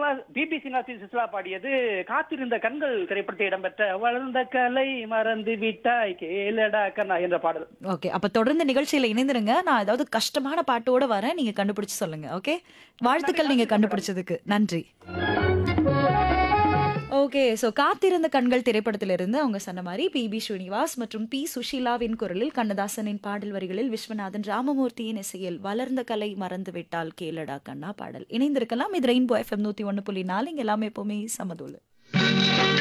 Srinivas BP ஸ்ரீனிவாசி சிஸ்லா பாடியது காத்திருந்த கண்கள் திரைப்படத்தில் இடம்பெற்ற வளர்ந்த கலை மறந்து விட்டாய் கேளடா கண்ணா என்ற பாடல் ஓகே அப்ப தொடர்ந்து நிகழ்ச்சியில இணைந்திருங்க நான் ஏதாவது கஷ்டமான பாட்டோட வரேன் நீங்க கண்டுபிடிச்சு சொல்லுங்க ஓகே வாழ்த்துக்கள் நீங்க கண்டுபிடிச்சதுக்கு நன்றி ஓகே ஸோ காத்திருந்த கண்கள் திரைப்படத்திலிருந்து அவங்க சொன்ன மாதிரி பி பி ஸ்ரீனிவாஸ் மற்றும் பி சுஷீலாவின் குரலில் கண்ணதாசனின் பாடல் வரிகளில் விஸ்வநாதன் ராமமூர்த்தியின் இசையில் வளர்ந்த கலை மறந்து விட்டால் கேளடா கண்ணா பாடல் இணைந்திருக்கலாம் இது ரெயின்போ எஃப்எம் நூத்தி ஒன்று புள்ளி நாலு இங்க எல்லாமே எப்பவுமே சமதூள்